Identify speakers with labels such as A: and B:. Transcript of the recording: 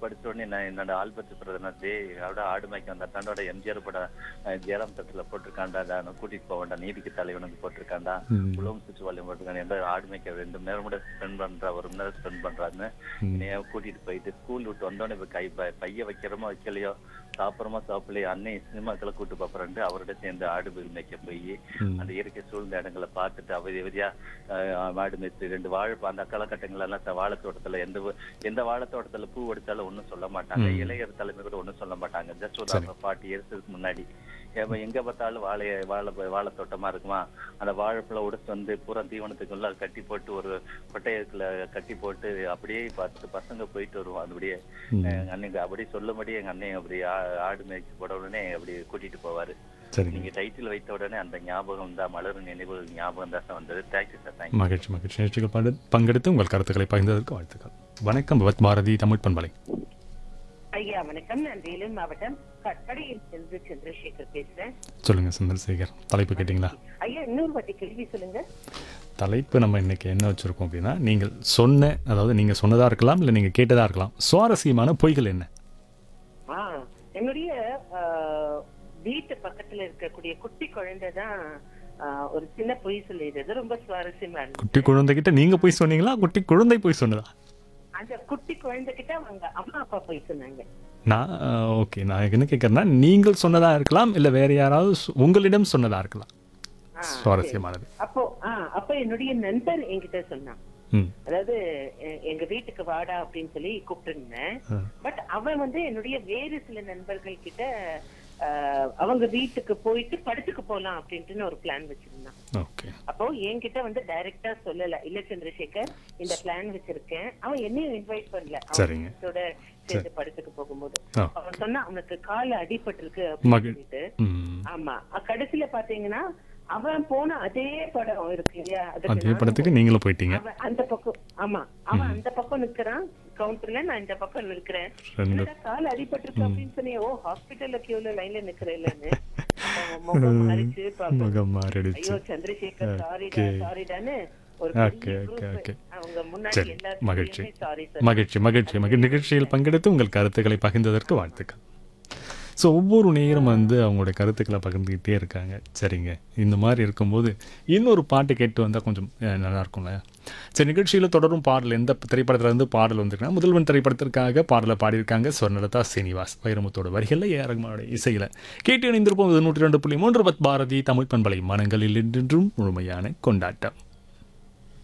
A: படிச்ச உடனே நான் என்னோட ஆல்பர்ட் பிரதமர் டே அவட ஆடு மேய்க்க வந்தா தன்னோட எம்ஜிஆர் பட அஹ், ஜெயராம் தட்டுல போட்டிருக்காண்டா நான் கூட்டிட்டு போக வேண்டாம் நீதிக்கு தலைவனுக்கு போட்டிருக்காண்டா
B: ம்.
A: உலகம் சுற்றுவாளையம் போட்டிருக்காங்க எந்த ஆடு மேய்க்க ரெண்டு மணி நேரம் கூட ஸ்பெண்ட் பண்றா ஒரு மணி நேரம் ஸ்பெண்ட் பண்றாருன்னு
B: ம்.
A: என்னைய கூட்டிட்டு போயிட்டு ஸ்கூல் விட்டு வந்தோடனே இப்ப கை ப- பைய வைக்கிறோமோ வைக்கலையோ சாப்பிட்றோமோ சாப்பிடலையோ அன்னை சினிமாக்களை கூட்டு பாப்பறேன்ட்டு அவரோட சேர்ந்து ஆடு போய் மேய்க்க போய்
B: ம்.
A: அந்த இயற்கை சூழ்ந்த இடங்களை பார்த்துட்டு அவதி அவதியா அஹ், மாடு மேய்த்து ரெண்டு வாழை அந்த காலகட்டங்கள் எல்லாம் த- வாழைத்தோட்டத்துல எந்த வ- எந்த வாழைத்தோட்டத்துல பூ அடிச்சாலும் ஒண்ணும் சொல்ல மாட்டாங்க
B: ம்.
A: இளையர் தலைமை கூட ஒண்ணும் சொல்ல மாட்டாங்க ஜஸ்ட் ஒரு
B: சரி.
A: ஃபார்ட்டி இயர்ஸ்க்கு முன்னாடி எப்ப எங்க பார்த்தாலும் வாழை வாழை வாழைத்தோட்டமா இருக்குமா அந்த வாழைப்பழம் உடைச்சு வந்து பூரா தீவனத்துக்குள்ள கட்டி போட்டு ஒரு கொட்டையத்துல கட்டி போட்டு அப்படியே பத்து பசங்க போயிட்டு வருவோம் அப்படியே
B: ம்.
A: எங்க அண்ணன் அப்படியே சொல்லும்படி எங்க அண்ணன் அப்படி ஆ- ஆடு மேய்ச்சி போட உடனே அப்படி கூட்டிட்டு போவாரு
B: சரிங்க
A: நீங்க டைட்டில் வைத்த உடனே அந்த ஞாபகம் தான் மலரும் நினைவு ஞாபகம் தான் சார் வந்தது தேங்க்யூ சார் தேங்க்யூ
B: மகிழ்ச்சி மகிழ்ச்சி நிகழ்ச்சிகள் பங்கு- பங்கெடுத்து உங்கள் கருத்துக்களை பகிர்ந்ததற்கு வாழ்த்துக்கள் வணக்கம் பவத் பாரதி தமிழ் பண்பலை
C: ஐயா வணக்கம் நான் வேலூர் மாவட்டம் கட்படையில் செல்வி சந்திரசேகர் பேசுறேன்
B: சொல்லுங்க சந்திரசேகர் தலைப்பு கேட்டிங்களா
C: ஐயா இன்னொரு வாட்டி கேள்வி சொல்லுங்க
B: தலைப்பு நம்ம இன்னைக்கு என்ன வச்சிருக்கோம் அப்படின்னா நீங்கள் சொன்ன அதாவது நீங்க சொன்னதா இருக்கலாம் இல்லை நீங்க கேட்டதா இருக்கலாம் சுவாரஸ்யமான பொய்கள் என்ன
C: ஆ, என்னுடைய ஆ, வீட்டு பக்கத்துல இருக்கக்கூடிய குட்டி குழந்தை தான் ஆ, ஒரு சின்ன பொய் சொல்லிடுறது ரொம்ப சுவாரஸ்யமா இருந்துச்சு
B: குட்டி குழந்தைகிட்ட நீங்க போய் சொன்னீங்களா குட்டி குழந்தை போய் சொன்னதா
C: அந்த குட்டி குழந்தை கிட்ட அவங்க அம்மா அப்பா பொய் சொன்னாங்க
B: நான் ஓகே நான் என்ன கேட்கறேன்னா நீங்கள் சொன்னதா இருக்கலாம் இல்லை வேற யாராவது சொ- உங்களிடம் சொன்னதா இருக்கலாம்
C: ஆ,
B: சுவாரஸ்யமானது
C: அப்போ ஆ, அப்ப என்னுடைய நண்பன் என்கிட்ட சொன்னான்
B: ம்
C: அதாவது எ- எங்க வீட்டுக்கு வாடா அப்படின்னு சொல்லி கூப்பிட்டுருந்தேன்
B: ஆ.
C: பட் அவன் வந்து என்னுடைய வேறு சில நண்பர்கள் கிட்ட ஆஹ், அவங்க வீட்டுக்கு போயிட்டு படத்துக்கு போலாம் அப்படின்ட்டு ஒரு பிளான் வச்சிருந்தான்
B: ஓகே
C: அப்போ என்கிட்ட வந்து டைரக்டா சொல்லல இல்ல சந்திரசேகர் இந்த பிளான் வச்சிருக்கேன் அவன் என்னையும் இன்வைட் பண்ணல அவன்
B: சரிங்க.
C: friends-ஓட சேர்ந்து படத்துக்கு போகும்போது
B: ஆ.
C: அவன் சொன்னா அவனுக்கு கால அடிபட்டிருக்கு
B: மகிழ்.
C: அப்படின்னு சொல்லிட்டு
B: ம்
C: ஆமா அ- கடைசியில பாத்தீங்கன்னா அவன் போன அதே படம் இருக்கு இல்லையா அதுக்கு
B: அதே
C: நானும்
B: படத்துக்கு நீங்களும் போயிட்டீங்க
C: அவன் அந்த பக்கம் ஆமா அவன் அந்த பக்கம் நிக்கிறான் கவுண்டர்ல நான் இந்த பக்கம் நிக்கிறேன்
B: ரெண்டு
C: என்னடா கால் அடிபட்டிருக்கு அப்படின்னு சொன்னி ஓ ஹாஸ்பிட்டல்ல கியூல லைன்ல நிக்கிறேன்னு முகம் மாறிச்சு பாப்போம்.
B: முகம் மாறிடுச்சு
C: ஐயோ சந்திரசேகர் சாரிடா
B: Okay.
C: சாரிடான்னு ஒரு
B: Okay,
C: பெரிய
B: okay,
C: group.
B: okay.
C: அவங்க முன்னாடி
B: சரி
C: எல்லா
B: மகிழ்ச்சி
C: சாரி சார்
B: மகிழ்ச்சி மகிழ்ச்சி மகிழ்ச்சி நிகழ்ச்சியில் பங்கெடுத்து உங்கள் கருத்துக்களை பகிர்ந்ததற்கு வாழ்த்துக்கள் ஸோ ஒவ்வொரு நேரம் வந்து அவங்களுடைய கருத்துக்களை பகிர்ந்துக்கிட்டே இருக்காங்க சரிங்க இந்த மாதிரி இருக்கும்போது இன்னொரு பாட்டு கேட்டு வந்தால் கொஞ்சம் அஹ், நல்லா இருக்கும்ல சரி நிகழ்ச்சியில் தொடரும் பாடல் எந்த திரைப்படத்துல இருந்து பாடல் வந்திருக்குன்னா முதல்வன் திரைப்படத்திற்காக பாடலை பாடியிருக்காங்க சொர்ணலதா சீனிவாஸ் வைரமுத்தோட வரிகளில் ஏரகுமாரோட இசையில் கேட்டு இணைந்திருப்போம் இது நூற்றி ரெண்டு புள்ளி மூன்று பத் பாரதி தமிழ் பண்பலை மனங்களில் என்றென்றும் முழுமையான கொண்டாட்டம்